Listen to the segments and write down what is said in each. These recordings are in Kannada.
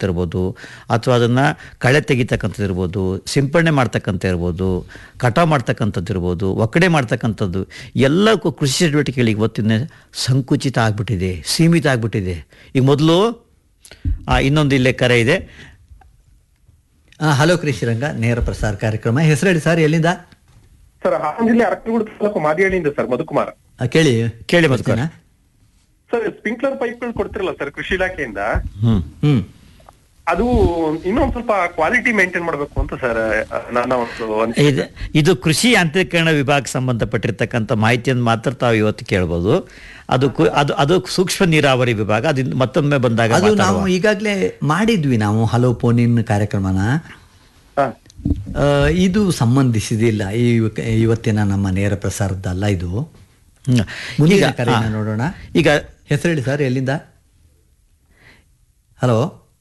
ಮಾಡ್ತಕ್ಕಂಥ ಇರ್ಬೋದು ಅಥವಾ ಅದನ್ನು ಕಳೆ ತೆಗಿತಕ್ಕಂಥದ್ದು ಇರ್ಬೋದು ಸಿಂಪಡಣೆ ಮಾಡ್ತಕ್ಕಂಥ ಇರ್ಬೋದು ಕಟಾವು ಮಾಡ್ತಕ್ಕಂಥದ್ದು ಇರ್ಬೋದು ಒಕ್ಕಡೆ ಮಾಡ್ತಕ್ಕಂಥದ್ದು ಎಲ್ಲ ಕು- ಕೃಷಿ ಚಟುವಟಿಕೆಗಳಿಗೆ ಇವತ್ತಿನ ಸಂಕುಚಿತ ಆಗಿಬಿಟ್ಟಿದೆ ಸೀಮಿತ ಆಗಿಬಿಟ್ಟಿದೆ ಈಗ ಮೊದಲು ಇನ್ನೊಂದು ಇಲ್ಲೇ ಕರೆ ಇದೆ ಆ, ಹಲೋ ಕೃಷಿ ರಂಗ ನೇರ ಪ್ರಸಾರ ಕಾರ್ಯಕ್ರಮ ಹೆಸರೇಳಿ ಸರ್ ಎಲ್ಲಿಂದ ಸರ್ ಹಾಸನ ಜಿಲ್ಲೆ ಅರಕಲಗೂಡು ತಾಲೂಕು ಮಾದಿಹಳ್ಳಿಯಿಂದ ಸರ್ ಮಧುಕುಮಾರ್ ಆ, ಕೇಳಿ ಕೇಳಿ ಮಧುಕರ್. ಬರ್ತೀನಾ? ಸರ್ ಸ್ಪ್ರಿಂಕ್ಲರ್ ಪೈಪ್ಗಳು ಕೊಡ್ತಿರಲ್ಲ ಸರ್ ಕೃಷಿ ಇಲಾಖೆಯಿಂದ ಹ್ಞೂ ಹ್ಮ್ ಅದು ಇನ್ನೊಂದ್ ಸ್ವಲ್ಪ ಕ್ವಾಲಿಟಿ ಮೇಂಟೈನ್ ಮಾಡ್ಬೇಕು ಅಂತ ಸರ್ ನನ್ನ ಒಂದು ಅನಿಸಿಕೆ. ಇದು ಇದು ಕೃಷಿ ಯಾಂತ್ರೀಕರಣ ವಿಭಾಗ ಸಂಬಂಧಪಟ್ಟಿರ್ತಕ್ಕಂಥ ಮಾಹಿತಿಯನ್ನು ಮಾತ್ರ ತಾವು ಇವತ್ತು ಕೇಳ್ಬೋದು ಅದು ಕು- ಅದು ಅದು ಸೂಕ್ಷ್ಮ ನೀರಾವರಿ ವಿಭಾಗ ಅದು ಮತ್ತೊಮ್ಮೆ ಬಂದಾಗ ಅದು ನಾವು ಮಾತಾಡುವ. ಈಗಾಗಲೇ ಮಾಡಿದ್ವಿ ನಾವು ಹಲೋ ಫೋನಿನ ಕಾರ್ಯಕ್ರಮನ ಹಾ. ಆ, ಇದು ಸಂಬಂಧಿಸಿದಿಲ್ಲ ಈ ಇವತ್ತಿನ ನಮ್ಮ ನೇರ ಪ್ರಸಾರದ್ದಲ್ಲ ಇದು ಹ್ಮ್. ಮುಂದಿನ ಈಗ ಕರೆಯನ್ನ ಹಾ. ನೋಡೋಣ ಈಗ ಹೆಸರೇಳಿ ಸರ್ ಎಲ್ಲಿಂದ ಹಲೋ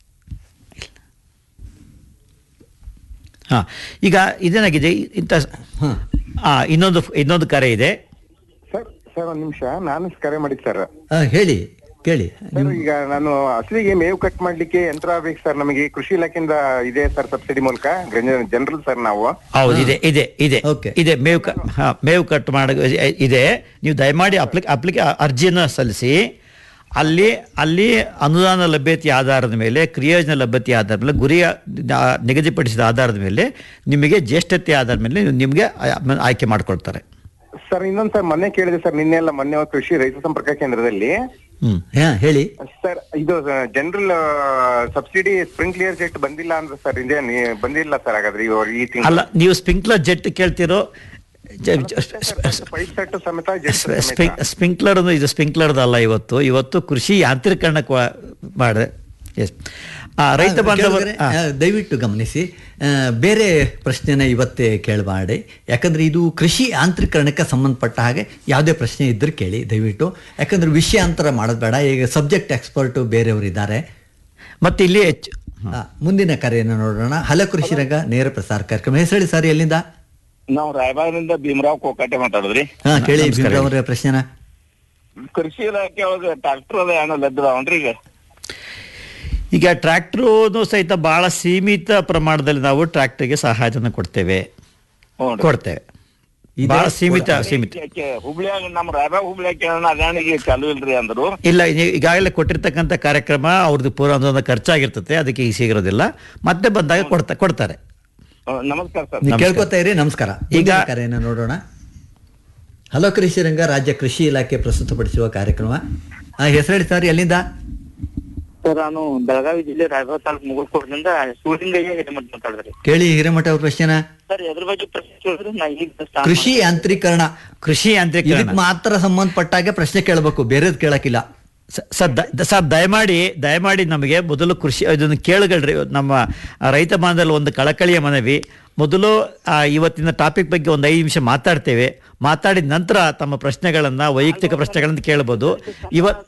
ಹಾ ಈಗ ಇದೇನಾಗಿದೆ ಇಂಥ ಹಾಂ ಆ, ಇನ್ನೊಂದು ಇನ್ನೊಂದು ಕರೆ ಇದೆ ಸರ್ ಸರ್ ಒಂದ್ ನಿಮಿಷ ನಾನು ಕರೆ ಮಾಡಿದ್ ಸರ್ ಹೇಳಿ ಕೇಳಿ ಸರ್ ಈಗ ನಾನು ಹಸುವಿಗೆ ಮೇವು ಕಟ್ ಮಾಡ್ಲಿಕ್ಕೆ ಯಂತ್ರ ಬೇಕು ಸರ್ ನಮಗೆ ಕೃಷಿ ಇಲಾಖೆಯಿಂದ ಇದೆ ಸರ್ ಸಬ್ಸಿಡಿ ಮೂಲಕ ಜನರಲ್ ಸರ್ ನಾವು ಹೌದು ಇದೆ ಇದೆ ಇದೆ Okay. ಇದೆ ಮೇವು ಕ- ಹಾ, ಮೇವು ಕಟ್ ಮಾಡ ಇದೆ ನೀವು ದಯಮಾಡಿ ಅಪ್ಲಿಕ್ ಅಪ್ಲಿಕೆ ಅರ್ಜಿಯನ್ನು ಸಲ್ಲಿಸಿ ಅಲ್ಲಿ ಅಲ್ಲಿ ಅನುದಾನ ಲಭ್ಯತೆ ಆಧಾರದ ಮೇಲೆ ಕ್ರಿಯೋಜನ ಲಭ್ಯತೆ ಆಧಾರದ ಮೇಲೆ ಗುರಿಯ ಆ, ನಿಗದಿಪಡಿಸಿದ ಆಧಾರದ ಮೇಲೆ ನಿಮಗೆ ಜ್ಯೇಷ್ಠತೆ ಆಧಾರದ ಮೇಲೆ ನಿಮಗೆ ಆ- ಆಯ್ಕೆ ಮಾಡಿಕೊಳ್ತಾರೆ ಸರ್ ಇನ್ನೊಂದ್ ಸರ್ ಮೊನ್ನೆ ಕೇಳಿದೆ ಸರ್ ನಿನ್ನೆ ಎಲ್ಲ ಮೊನ್ನೆ ಒಂದು ಕೃಷಿ ರೈತ ಸಂಪರ್ಕ ಕೇಂದ್ರದಲ್ಲಿ ಹ್ಮ್ ಹಾ ಹೇಳಿ ಸರ್ ಇದು ಜನರಲ್ ಸಬ್ಸಿಡಿ ಸ್ಪ್ರಿಂಕ್ಲಿಯರ್ ಜೆಟ್ ಬಂದಿಲ್ಲ ಅಂದ್ರೆ ಸರ್ ಇದೆ ನೀ- ಬಂದಿಲ್ಲ ಸರ್ ಹಾಗಾದ್ರೆ ಇವ- ಈ ತಿಂಗಳು ಅಲ್ಲ ನೀವು ಸ್ಪ್ರಿಂಕ್ಲರ್ ಜೆಟ್ ಕೇಳ್ತಿರೋ ಪೈಪ್ ಸೆಟ್ ಸಮೇತ ಜೆಟ್ ಸ್ಪಿಂಕ್ ಸ್ಪ್ರಿಂಕ್ಲರ್ ಇದು ಸ್ಪ್ರಿಂಕ್ಲರ್ದಲ್ಲ ಇವತ್ತು ಇವತ್ತು ಕೃಷಿ ಯಾಂತ್ರೀಕರಣಕ್ಕೆ ವ- ಮಾಡಿದೆ ಎಸ್ ರೈತ ಬಾಂಧವರು ಕೇಳಿದ್ರೆ, ಆ, ದಯವಿಟ್ಟು ಗಮನಿಸಿ ಆ, ಬೇರೆ ಪ್ರಶ್ನೆನ ಇವತ್ತೇ ಕೇಳಬೇಡಿ ಯಾಕಂದ್ರೆ ಇದು ಕೃಷಿ ಯಾಂತ್ರೀಕರಣಕ್ಕೆ ಸಂಬಂಧಪಟ್ಟ ಹಾಗೆ ಯಾವುದೇ ಪ್ರಶ್ನೆ ಇದ್ದರೆ ಕೇಳಿ ದಯವಿಟ್ಟು ಯಾಕಂದ್ರೆ ವಿಷಯಾಂತರ ಮಾಡೋದು ಬೇಡ ಈಗ ಸಬ್ಜೆಕ್ಟ್ ಎಕ್ಸ್ಪರ್ಟು ಬೇರೆಯವರು ಇದ್ದಾರೆ ಮತ್ತೆ ಇಲ್ಲಿ ಹೆಚ್ಚು ಆ, ಮುಂದಿನ ಕರೆಯನ್ನು ನೋಡೋಣ ಹಲ ಕೃಷಿ ರಂಗ ನೇರ ಪ್ರಸಾರ ಕಾರ್ಯಕ್ರಮ ಹೆಸರೇಳಿ ಸರ್ ಎಲ್ಲಿಂದ ನಾವು ರಾಯಬಾಗದಿಂದ ಭೀಮರಾವ್ ಕೋಕಾಟೆ ಮಾತಾಡಿದ್ರಿ ಹಾ ಕೇಳಿ ನಮಸ್ಕಾರ. ಭೀಮರಾವ್ ಅವರ ಪ್ರಶ್ನೆನ ಕೃಷಿ ಇಲಾಖೆ ಒಳಗೆ ಟ್ರಾಕ್ಟರ್ ಅದ ಏನೋ ಲಭ್ಯದಾವನ್ರಿ ಈಗ ಈಗ ಟ್ರ್ಯಾಕ್ಟ್ರೂ ಸಹಿತ ಬಹಳ ಸೀಮಿತ ಪ್ರಮಾಣದಲ್ಲಿ ನಾವು ಟ್ರ್ಯಾಕ್ಟರ್ಗೆ ಸಹಾಯಧನ ಕೊಡ್ತೇವೆ ಹ್ಞೂ ಕೊಡ್ತೇವೆ ಇದೆ, ಬಹಳ ಸೀಮಿತ ಸೀಮಿತ ಹುಬ್ಳಿಯಾಗ ನಮ್ಮ ರಾಯಬಾಗ್ ಹುಬ್ಳಿಯಾಗ ಅದಾಣಿಗೆ ಚಾಲು ಇಲ್ರಿ ಅಂದ್ರು ಇಲ್ಲ ಈ- ಈಗಾಗಲೇ ಕೊಟ್ಟಿರ್ತಕ್ಕಂಥ ಕಾರ್ಯಕ್ರಮ ಅವ್ರದ್ದು ಪೂರ ಒಂದು ಖರ್ಚಾಗಿರ್ತದೆ ಅದಕ್ಕೆ ಈಗ ಸಿಗಿರೋದಿಲ್ಲ ಮತ್ತೆ ಬಂದಾಗ ಕೊಡ್ತಾ ಕೊಡ್ತಾರೆ ಹ್ಮ್, ನಮಸ್ಕಾರ ಸರ್ ನೀವು ನಮಸ್ಕಾರ. ಕೇಳ್ಕೊತಾ ಇರಿ ನಮಸ್ಕಾರ ಈಗ ಈಗ- ಕರೆಯನ್ನು ನೋಡೋಣ ಹಲೋ ಕೃಷಿ ರಂಗ ರಾಜ್ಯ ಕೃಷಿ ಇಲಾಖೆ ಪ್ರಸ್ತುತಪಡಿಸುವ ಕಾರ್ಯಕ್ರಮ ಆ, ಹೆಸರೇಳಿ ಸರ್ ಎಲ್ಲಿಂದ ಸರ್ ನಾನು ಬೆಳಗಾವಿ ಜಿಲ್ಲೆ ರಾಯಬಾಗ್ ತಾಲೂಕು ಮುಗುಳ್ಕೋಟದಿಂದ ಸೂರಿಂಗಯ್ಯ ಹಿರೇಮಠ ಮಾತಾಡಿದ್ರಿ ಕೇಳಿ ಹಿರೇಮಠ ಅವ್ರ ಪ್ರಶ್ನೆನ ಸರ್ ಎದ್ರ ಬಗ್ಗೆ ಪ್ರಶ್ನೆ ಕೇಳಿದ್ರೆ ನಾ ಈಗ start ಕೃಷಿ ಯಾಂತ್ರೀಕರಣ ಕೃಷಿ ಯಾಂತ್ರೀಕರಣ ಇದಕ್ಕೆ ಮಾತ್ರ ಸಂಬಂಧಪಟ್ಟಾಗೆ ಪ್ರಶ್ನೆ ಕೇಳಬೇಕು ಬೇರೆದ್ ಕೇಳಕ್ಕಿಲ್ಲ ಸ- ಸರ್ ದ- ದ- ಸರ್ ದಯಮಾಡಿ ದಯಮಾಡಿ ನಮಗೆ ಮೊದಲು ಕೃಷಿ ಇದನ್ನು ಕೇಳುಗಳ್ರಿ ನಮ್ಮ ರೈತ ಬಾಂಧವರಲ್ಲಿ ಒಂದು ಕಳಕಳಿಯ ಮನವಿ ಮೊದಲು ಆ, ಇವತ್ತಿನ ಟಾಪಿಕ್ ಬಗ್ಗೆ ಒಂದು ಐದು ನಿಮಿಷ ಮಾತಾಡ್ತೇವೆ ಮಾತಾಡಿದ ನಂತರ ತಮ್ಮ ಪ್ರಶ್ನೆಗಳನ್ನು ವೈಯಕ್ತಿಕ ಪ್ರಶ್ನೆಗಳನ್ನು ಕೇಳ್ಬೋದು ಇವತ್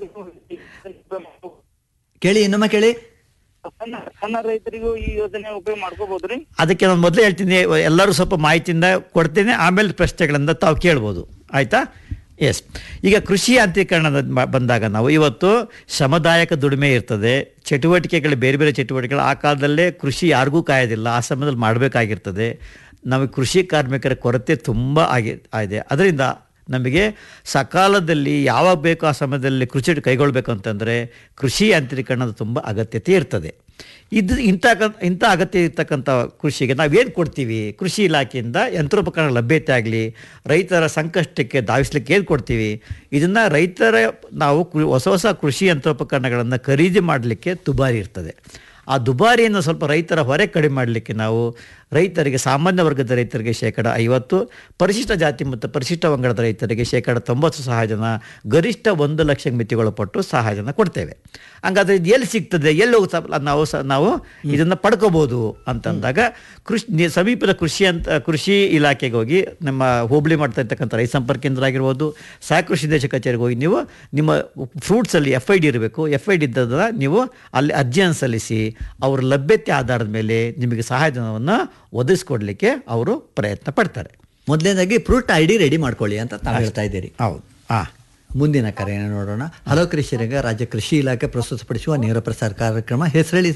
ಕೇಳಿ ಇನ್ನೊಮ್ಮೆ ಕೇಳಿ ಸಣ್ಣ ಸಣ್ಣ ರೈತರಿಗೂ ಈ ಯೋಜನೆ ಉಪಯೋಗ ಮಾಡ್ಕೋಬಹುದ್ರಿ ಅದಕ್ಕೆ ನಾನು ಮೊದಲೇ ಹೇಳ್ತೀನಿ ಎಲ್ಲರೂ ಸ್ವಲ್ಪ ಮಾಹಿತಿಯಿಂದ ಕೊಡ್ತೇನೆ ಆಮೇಲೆ ಪ್ರಶ್ನೆಗಳಿಂದ ತಾವು ಕೇಳ್ಬೋದು ಆಯ್ತಾ ಎಸ್ ಈಗ ಕೃಷಿ ಯಾಂತ್ರೀಕರಣದ ಮ- ಬಂದಾಗ ನಾವು ಇವತ್ತು ಶ್ರಮದಾಯಕ ದುಡಿಮೆ ಇರ್ತದೆ ಚಟುವಟಿಕೆಗಳು ಬೇರೆ ಬೇರೆ ಚಟುವಟಿಕೆಗಳು ಆ ಕಾಲದಲ್ಲೇ ಕೃಷಿ ಯಾರಿಗೂ ಕಾಯೋದಿಲ್ಲ ಆ ಸಮಯದಲ್ಲಿ ಮಾಡಬೇಕಾಗಿರ್ತದೆ ನಮಗೆ ಕೃಷಿ ಕಾರ್ಮಿಕರ ಕೊರತೆ ತುಂಬ ಆಗಿ ಆಗಿದೆ ಅದರಿಂದ ನಮಗೆ ಸಕಾಲದಲ್ಲಿ ಯಾವಾಗ ಬೇಕೋ ಆ ಸಮಯದಲ್ಲಿ ಕೃಷಿ ಕೈಗೊಳ್ಬೇಕು ಅಂತಂದರೆ ಕೃಷಿ ಯಾಂತ್ರೀಕರಣದ ತುಂಬ ಅಗತ್ಯತೆ ಇರ್ತದೆ ಇದು ಇಂಥ ಕ- ಇಂಥ ಅಗತ್ಯ ಇರ್ತಕ್ಕಂಥ ಕೃಷಿಗೆ ನಾವೇನು ಕೊಡ್ತೀವಿ ಕೃಷಿ ಇಲಾಖೆಯಿಂದ ಯಂತ್ರೋಪಕರಣ ಲಭ್ಯತೆ ಆಗಲಿ ರೈತರ ಸಂಕಷ್ಟಕ್ಕೆ ಧಾವಿಸ್ಲಿಕ್ಕೆ ಏನು ಕೊಡ್ತೀವಿ ಇದನ್ನು ರೈತರ ನಾವು ಕೃ- ಹೊಸ ಹೊಸ ಕೃಷಿ ಯಂತ್ರೋಪಕರಣಗಳನ್ನು ಖರೀದಿ ಮಾಡಲಿಕ್ಕೆ ದುಬಾರಿ ಇರ್ತದೆ ಆ ದುಬಾರಿಯನ್ನು ಸ್ವಲ್ಪ ರೈತರ ಹೊರೆ ಕಡಿಮೆ ಮಾಡಲಿಕ್ಕೆ ನಾವು ರೈತರಿಗೆ ಸಾಮಾನ್ಯ ವರ್ಗದ ರೈತರಿಗೆ ಶೇಕಡ ಐವತ್ತು ಪರಿಶಿಷ್ಟ ಜಾತಿ ಮತ್ತು ಪರಿಶಿಷ್ಟ ಪಂಗಡದ ರೈತರಿಗೆ ಶೇಕಡ ತೊಂಬತ್ತು ಸಹಾಯಧನ ಗರಿಷ್ಠ ಒಂದು ಲಕ್ಷ ಮಿತಿಗೊಳಪಟ್ಟು ಸಹಾಯಧನ ಕೊಡ್ತೇವೆ ಹಂಗಾದ್ರೆ ಇದು ಎಲ್ಲಿ ಸಿಗ್ತದೆ ಎಲ್ಲಿ ಹೋಗಿ ಸ- ನಾವು ಸ ನಾವು ಇದನ್ನು ಪಡ್ಕೋಬೋದು ಅಂತಂದಾಗ ಕೃಷಿ ನಿ- ಸಮೀಪದ ಕೃಷಿ ಅಂತ ಕೃಷಿ ಇಲಾಖೆಗೆ ಹೋಗಿ ನಮ್ಮ ಹೋಬಳಿ ಮಾಡ್ತಾ ಇರ್ತಕ್ಕಂಥ ರೈತ ಸಂಪರ್ಕ ಕೇಂದ್ರ ಆಗಿರ್ಬೋದು ಸಹ ಕೃಷಿ ದೇಶ ಕಚೇರಿಗೆ ಹೋಗಿ ನೀವು ನಿಮ್ಮ ಫ್ರೂಟ್ಸಲ್ಲಿ ಎಫ್ ಐ ಡಿ ಇರಬೇಕು ಎಫ್ ಐ ಡಿ ಇದ್ದದನ್ನ ನೀವು ಅಲ್ಲಿ ಅರ್ಜಿಯನ್ನು ಸಲ್ಲಿಸಿ ಅವರ ಲಭ್ಯತೆ ಆಧಾರದ ಮೇಲೆ ನಿಮಗೆ ಸಹಾಯಧನವನ್ನು ಒದಗಿಸ್ಕೊಡ್ಲಿಕ್ಕೆ ಅವರು ಪ್ರಯತ್ನ ಪಡ್ತಾರೆ ಮೊದಲನೇದಾಗಿ ಫ್ರೂಟ್ ಐ ಡಿ ರೆಡಿ ಮಾಡ್ಕೊಳ್ಳಿ ಅಂತ ತಾವು ಹೇಳ್ತಾ ಇದ್ದೀರಿ ಹೌದು ಹಾಂ ಮುಂದಿನ ಕರೆಯನ್ನು ನೋಡೋಣ ಹಲೋ ಕೃಷಿ ರಂಗ ರಾಜ್ಯ ಕೃಷಿ ಇಲಾಖೆ ಪ್ರಸ್ತುತಪಡಿಸುವ ನೇರ ಪ್ರಸಾರ ಕಾರ್ಯಕ್ರಮ ಹೆಸರೇಳಿ